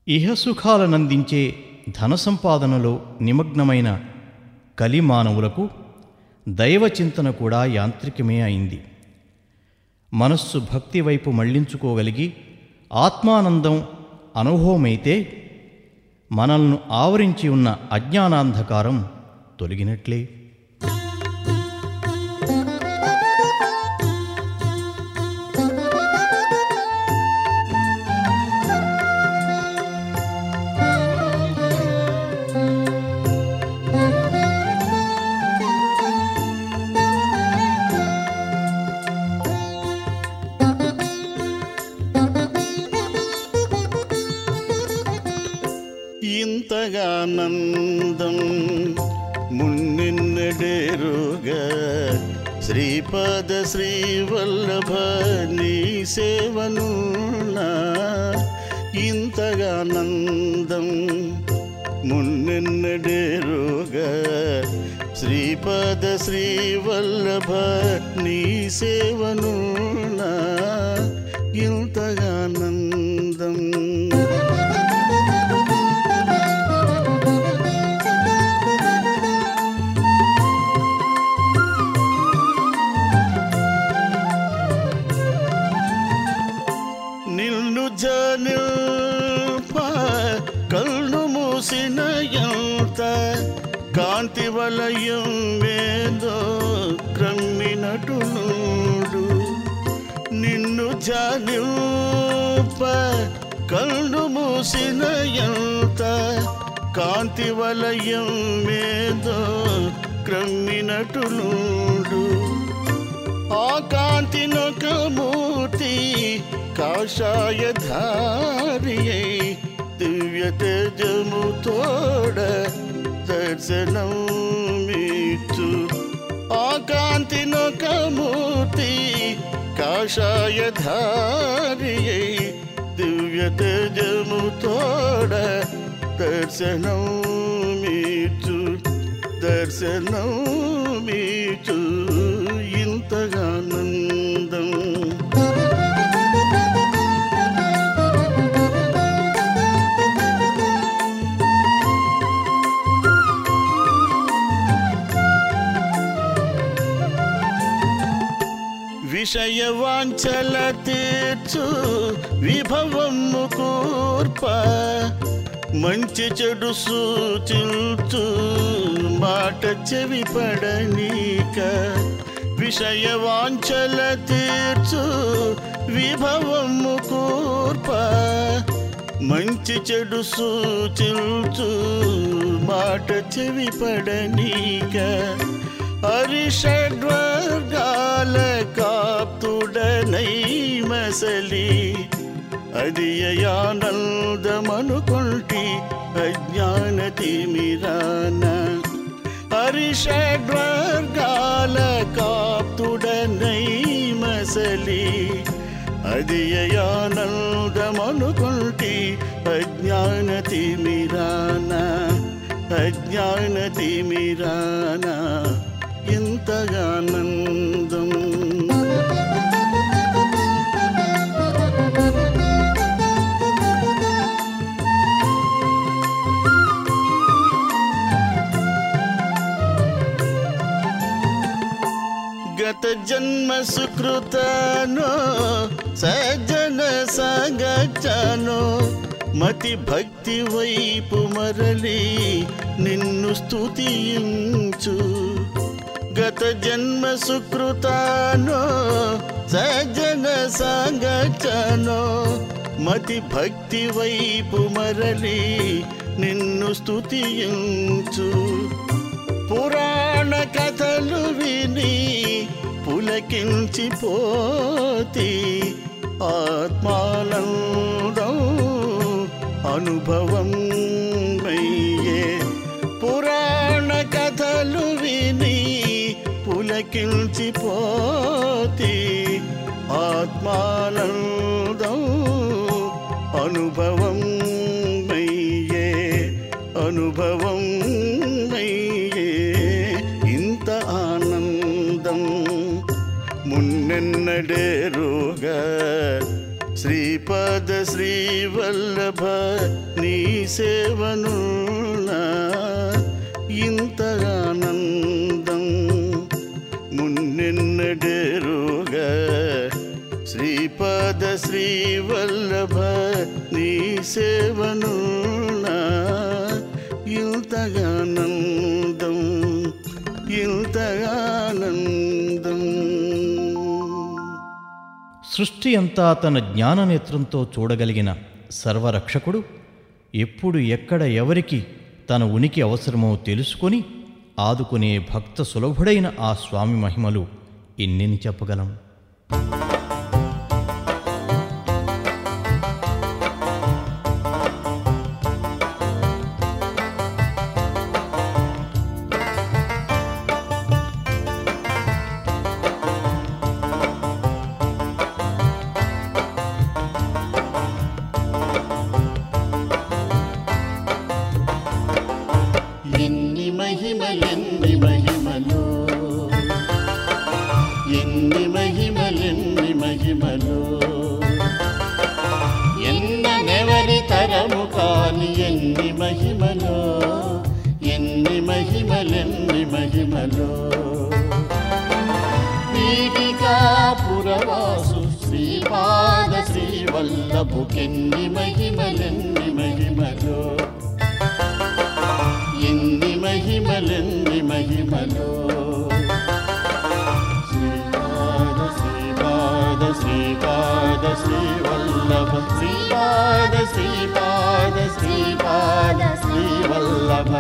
ఇహసుఖాలనందించే ధన సంపాదనలో నిమగ్నమైన కలిమానవులకు దైవచింతన కూడా యాంత్రికమే అయింది మనస్సు భక్తి వైపు మళ్లించుకోగలిగి ఆత్మానందం అనుభవమైతే మనల్ని ఆవరించి ఉన్న అజ్ఞానాంధకారం తొలగినట్లే ఇంతగానందం మున్నెన్నడేరుగ శ్రీపద శ్రీవల్లభ నీ సేవనున్నా ఇంతగానందం మున్నెన్నడేరుగ శ్రీపద శ్రీవల్లభ నీ సేవనున్నా ఇంతగానందం నిన్ను జనిల్ప కళ్ళు మూసిన ఎంత కాంతి వలయం వేదో క్రమ్మినటు నూడు నిన్ను జనిల్ప కళ్ళు మూసిన ఎంత కాంతి వలయం వేదో క్రమ్మినటు నూడు ఆ కాంతినొక మూర్తి కాషాయధారియై దివ్య తేజము తోడ దర్శనం మీచు ఆ కాంతినొక మూర్తి కాషాయధారియై దివ్య తేజము తోడ దర్శనం మీచు దర్శనం మీచు ఇంతగానందం విషయ వాంఛల తీర్చు విభవము కూర్ప మంచి చెడు సూచించు మాట చెవి పడనీక విషయ వాంఛల తీర్చు విభవము కూర్ప మంచి చెడు సూచించు మాట చెవి పడనీక హరిషడ్వర్గాల కాప్తుడనై మసలి అది ఆనందమనుకుంటి అజ్ఞాన తిమిరాన హరిషడ్వర్గాల కాప్తుడనై మసలి అది ఆనందమనుకుంటి అజ్ఞాన తిమిరాన అజ్ఞాన తిమిరాన ఇంతగానందం గత జన్మ సుకృతనో సజ్జన సగచనో మతి భక్తి వైపు మరలి నిన్ను స్తుతించు గత జన్మ సుకృతానో సజ్జన సంగచనో మతి భక్తి వైపు మరలి నిన్ను స్తుతించు పురాణ కథలు విని పులకించిపోతి ఆత్మానందం అనుభవం మయ్యే పురాణ కథలు విని పులకించిపోతి ఆత్మానందం అనుభవం మయ్యే అనుభవం మయ్యే ఇంత ఆనందం మున్నెన్నడేరుగా శ్రీపద శ్రీవల్లభ నీ సేవను ఇంత ఆనందం మున్నెన్నడేరుగా శ్రీపద శ్రీవల్లభ నీ సేవను ఇంతగానందం ఇంతగానందం సృష్టి అంతా తన జ్ఞాననేత్రంతో చూడగలిగిన సర్వరక్షకుడు ఎప్పుడు ఎక్కడ ఎవరికి తన ఉనికి అవసరమో తెలుసుకొని ఆదుకునే భక్త సులభుడైన ఆ స్వామి మహిమలు ఎన్నిని చెప్పగలం ఎన్ని మహిమలెన్ని మహిమలు ఎన్ని మహిమలెన్ని మహిమలు ఎన్ననెవరి తరము కాని ఎన్ని మహిమలు ఎన్ని మహిమలెన్ని మహిమలు పీఠికాపురవాసు శ్రీపాద శ్రీవల్లభుకెన్ని మహిమలెన్ని మహిమలు ఎన్ని మహిమలెన్ని మహిమలు శ్రీపాద శ్రీపాద శ్రీపాద శ్రీవల్లభ శ్రీపాద శ్రీపాద శ్రీపాద శ్రీవల్లభ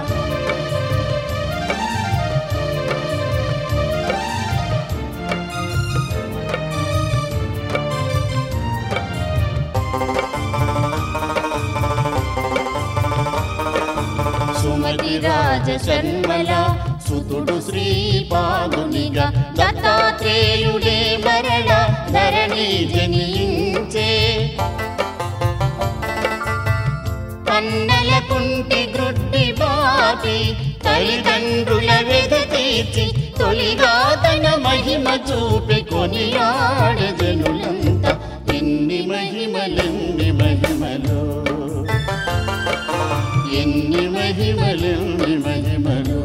సుమతి రాజ శర్మల సుతుడు శ్రీపాదునిగా దత్తాత్రేయుడే మరణ ధరణి జనించే కన్నెల కుంటి గ్రుడ్డి బాపి తల్లిదండ్రుల వెద తీర్చి తొలిగా తన మహిమ చూపి కొనియాడజనులంతా ఎన్ని మహిమలెన్ని మహిమలు ఎన్ని మహిమలెన్ని మహిమలు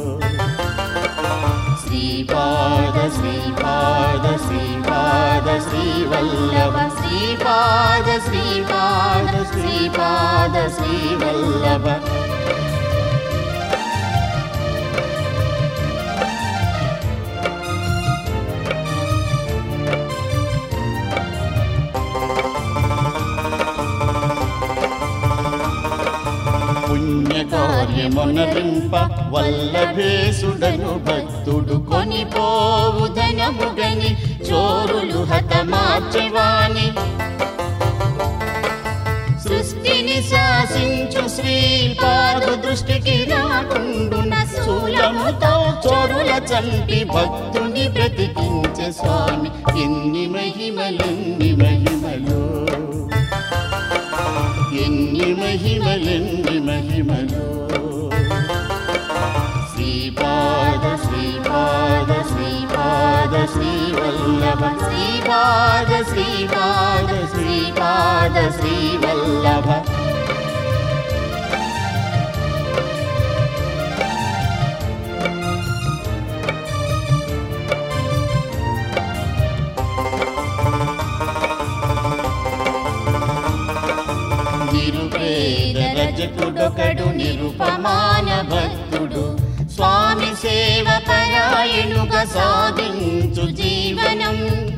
శ్రీపాద శ్రీపాద శ్రీపాద శ్రీవల్లభ శ్రీపాద శ్రీపాద శ్రీపాద శ్రీవల్లభ పుణ్యకార్యమునరింప వల్లభేసుడను భక్తుడు కొనిపోవు ధనముగని చోరులు హతమార్చవాని సృష్టిని శాసించు శ్రీపాదు దృష్టికి రాకుండున శూలముతో చోరుల చంపి భక్తుని బ్రతికించే స్వామి ఎన్ని మహిమలెన్ని మహిమలు ఎన్ని మహిమలెన్ని మహిమలు శ్రీపాద శ్రీపాద శ్రీపాద శ్రీవల్లభ శ్రీపాద శ్రీపాద శ్రీపాద శ్రీవల్లభ నిరుపేద రజకుడొకడు నిరుపమాన భక్తుడు స్వామి సేవ పరాయణుగా సాగించు జీవనం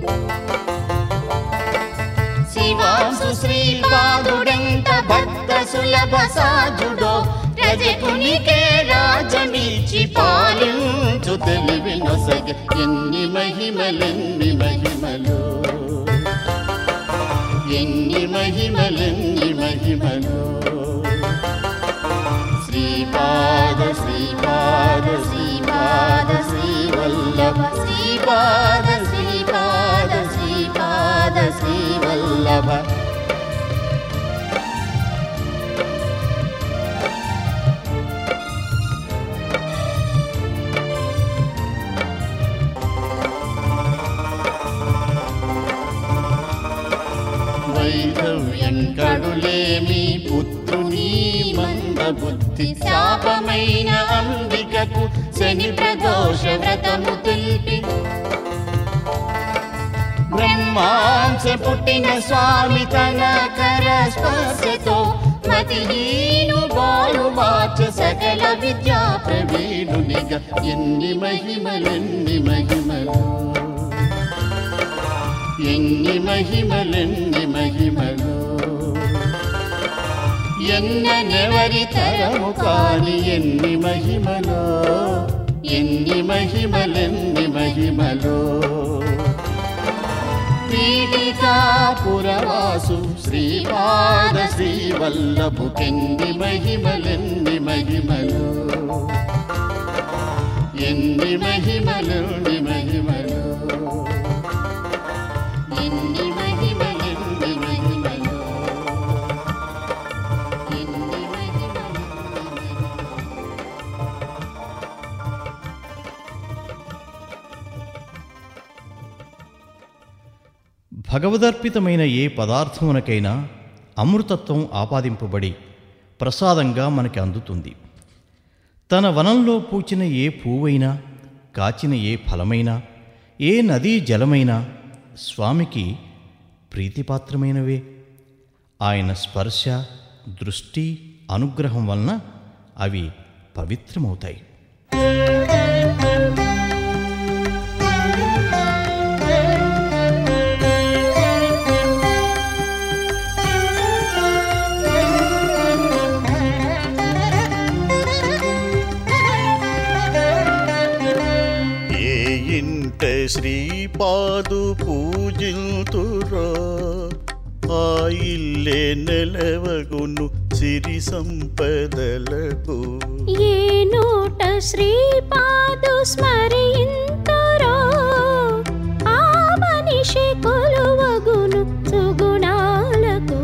శివాసు శ్రీపాదుడెంత భక్త సులభ సాధుడో రజకునికే రాజమిచ్చి పాలించు తెలివి నొసగ ఎన్ని మహిమలెన్ని మహిమలు ఎన్ని మహిమలెన్ని మహిమలు శ్రీపాద శ్రీపాద శ్రీపాద శ్రీవల్లభ శ్రీపాద శ్రీపాద శ్రీపాద శ్రీవల్లభ వైధవ్యం కడులేమి పుత్రుని మందబుద్ధి శాపమైన అంబికకు శని ప్రదోష వ్రతము తెలిపి బ్రహ్మాంశ పుట్టిన స్వామి తన కర స్పర్శతో మతిహీను బాలు మార్చ సకల విద్యా ప్రవీణునిగా ఎన్ని మహిమలెన్ని మహిమలు ఎన్ని మహిమలెన్ని మహిమలు ఎన్నెవరి తరము కాని ఎన్ని మహిమలో ఎన్ని మహిమలెన్ని మహిమలో పీఠికాపురవాసు శ్రీపాద శ్రీవల్లభుకెన్ని మహిమలెన్ని మహిమలు ఎన్ని మహిమలెన్ని మహిమలు ఎన్ని మహిమలెన్ని మహిమలు ఎన్ని మహిమలెన్ని భగవదర్పితమైన ఏ పదార్థమునకైనా అమృతత్వం ఆపాదింపబడి ప్రసాదంగా మనకి అందుతుంది తన వనంలో పూచిన ఏ పువ్వైనా కాచిన ఏ ఫలమైనా ఏ నదీ జలమైనా స్వామికి ప్రీతిపాత్రమైనవే ఆయన స్పర్శ దృష్టి అనుగ్రహం వలన అవి పవిత్రమవుతాయి ఏ ఇంట శ్రీపాదు పూజిల్తురా ఆ ఇల్లే నెలవగును సిరి సంపదలకు ఏ నోట శ్రీపాదు స్మరింతురో ఆ మనిషి కొలువగును సుగుణాలకు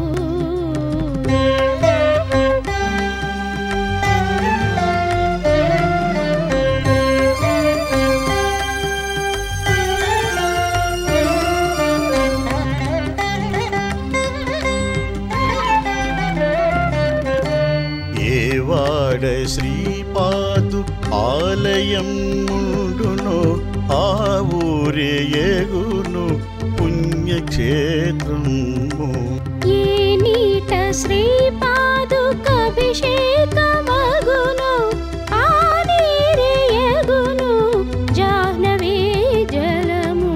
ఏ వాడ శ్రీపాదు ఆలయం ఉండునో ఆ ఊరే ఎగును పుణ్యక్షేత్రము ఏ నీట శ్రీపాదు కభిషేకమగును ఆ నీరే ఎగును జాహ్నవే జలము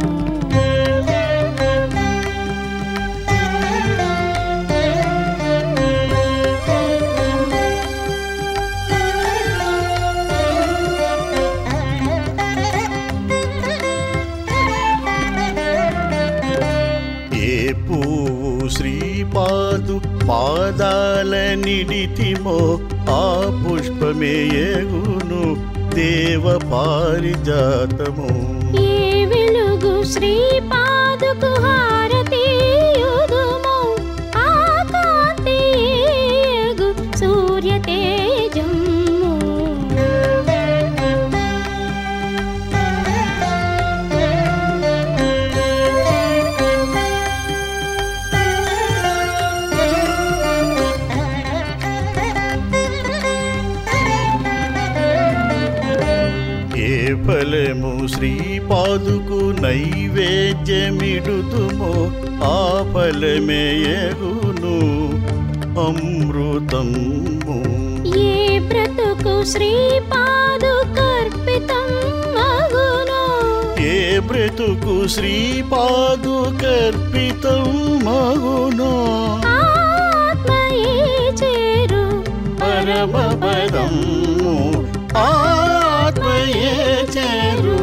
ఏ పువ్వు శ్రీపాదు పాదాల నిడితిమో ఆ పుష్పమే ఎగును దేవ పారిజాతము ఏ వెలుగు శ్రీపాదుకు హారతీయుదుము ఆ కాంతి ఏగు సూర్య తేజము ఏ ఫలము శ్రీపాదుకు నైవేద్యమిడుతుమో ఆ ఫలమే ఎగును అమృతము ఏ బ్రతుకు శ్రీపాదు కర్పితం మగును ఏ బ్రతుకు శ్రీపాదు కర్పితం మగునో ఆత్మయే చేరు పరమపదము ఆత్మయే చేరు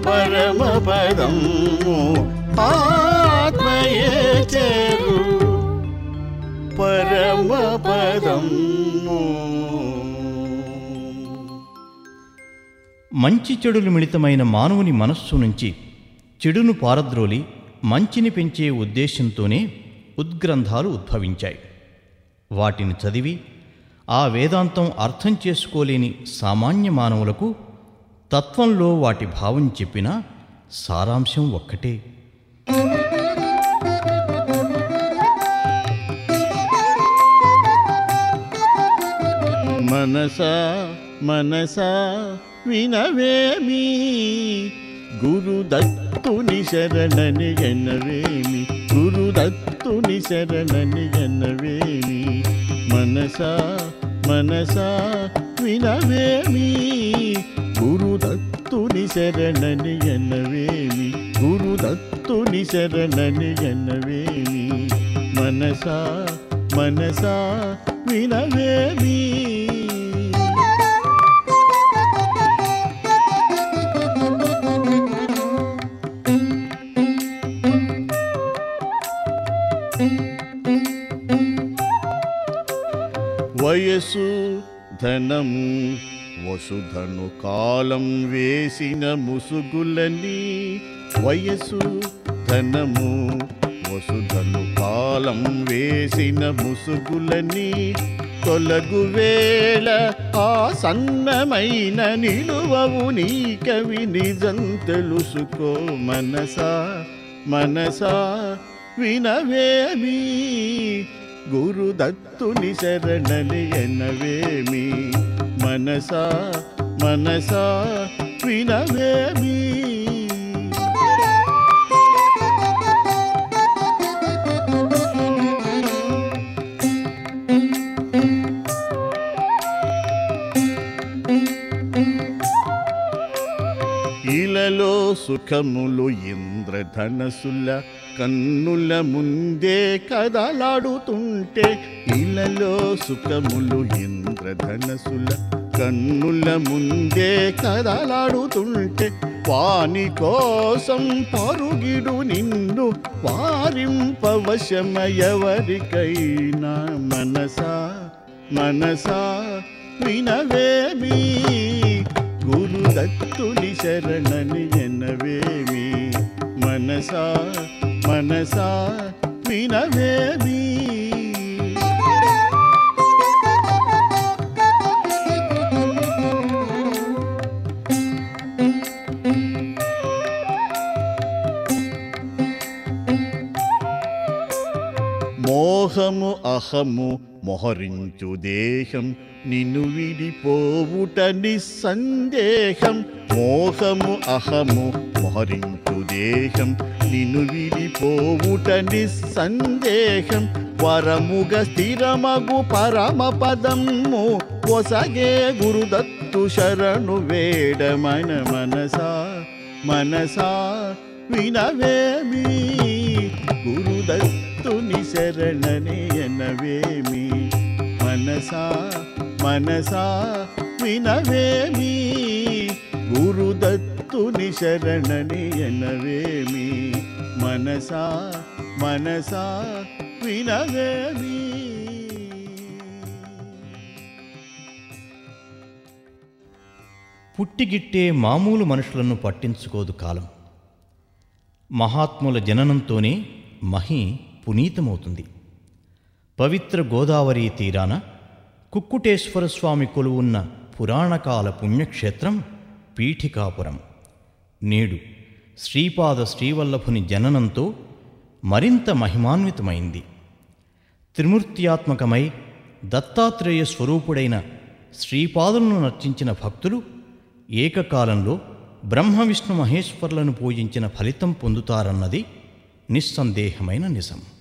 పరమపదము ఆత్మయే చేరు పరమపదము మంచి చెడులు మిళితమైన మానవుని మనస్సు నుంచి చెడును పారద్రోలి మంచిని పెంచే ఉద్దేశంతోనే ఉద్గ్రంథాలు ఉద్భవించాయి వాటిని చదివి ఆ వేదాంతం అర్థం చేసుకోలేని సామాన్య మానవులకు తత్వంలో వాటి భావం చెప్పినా సారాంశం ఒక్కటే మనసా మనసా వినవేమి గురుదత్తుని శరణని ఎన్నవేమి గురుదత్తుని శరణని ఎన్నవేమి మనసా మనసా వినవేమి గురుదత్తుని శరణని ఎన్నవేమి గురుదత్తుని శరణని ఎన్నవేమి మనసా మనసా వినవేమి వయసు ధనము వసుధను కాలం వేసిన ముసుగులని వయసు ధనము వసుధను కాలం వేసిన ముసుగులని తొలగు వేళ ఆ సన్నమైన నిలువవు నీ కవి నిజం తెలుసుకో మనసా మనసా వినవేమి గురుదత్తుని శరణని ఎనవేమి మనసా మనసా వినవేమి ఇలలో సుఖములు ఇంద్రధనసుల కన్నుల ముందే కదలాడుతుంటే ఇలలో సుఖములు ఇంద్రధనసుల కన్నుల ముందే కదలాడుతుంటే వాని కోసం పరుగిడు నిన్ను వారింపవశమయవరికైనా మనసా మనసా వినవేమి గురుదత్తుని శరణని ఎనవేమి మనసా మనసా వినవేమి మోహము అహము మొహరించు దేహం నిన్ను విడిపోవుట నిస్సందేహం మోహము అహము మొహరించు దేహం నిన్ను విడిపోవుట నిస్సందేహం వరముగ స్థిరమగు పరమ పదము ఒసగే గురుదత్తు శరణు వేడ మన మనసా మనసా వినవేమి గురుదత్తుని శరణని ఎనవేమి మనసా మనసా వినవేమి గురుదత్తుని శరణని ఎనవేమి మనసా మనసా వినవేమి పుట్టిగిట్టే మామూలు మనుషులను పట్టించుకోదు కాలం మహాత్ముల జననంతోనే మహి పునీతమవుతుంది పవిత్ర గోదావరి తీరాన కుక్కుటేశ్వర స్వామి కొలువున్న పురాణకాల పుణ్యక్షేత్రం పీఠికాపురం నేడు శ్రీపాద శ్రీవల్లభుని జననంతో మరింత మహిమాన్వితమైంది త్రిమూర్త్యాత్మకమై దత్తాత్రేయ స్వరూపుడైన శ్రీపాదులను నర్చించిన భక్తులు ఏకకాలంలో బ్రహ్మ విష్ణు మహేశ్వరులను పూజించిన ఫలితం పొందుతారన్నది నిస్సందేహమైన నిజం